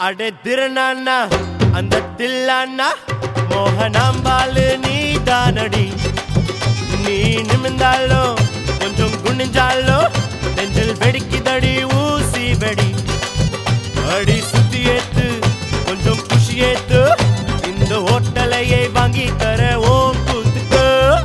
அடே திருநானா அந்த தில்லானா மோகனாம்பாலு நீ தானடி நீ நிமிந்தாலும் கொஞ்சம் குனிஞ்சாலும் நெஞ்சில் வெடிக்குதடி ஊசி வெடி அடி சுத்தி ஏத்து கொஞ்சம் குஷி ஏத்து இந்த ஹோட்டலையை வாங்கி தர ஓம் கூத்துக்கு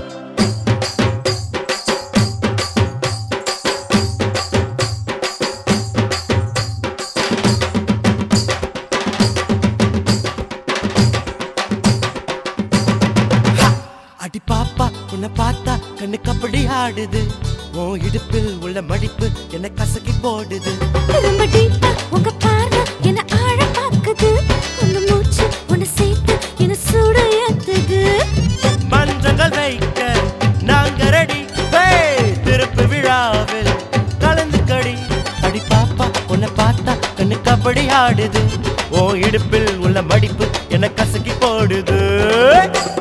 அடி பாப்பா உன்னை பார்த்தா கண்ணுக்கு அப்படி ஆடுது உன் இடுப்பில் உள்ள மடிப்பு என்ன கசக்கி போடுது ரொம்ப டீப்பா உங்க பார்வை என்ன ஆழ பாக்குது உங்க மூச்சு உன்னை சேர்த்து என்ன சூட ஏத்துது மஞ்சங்கள் வைக்க நாங்க ரெடி திருப்பு விழாவில் கலந்து கடி அடி பாப்பா உன்னை பார்த்தா கண்ணுக்கு அப்படி ஆடுது உன் இடுப்பில் உள்ள மடிப்பு என்ன கசக்கி போடுது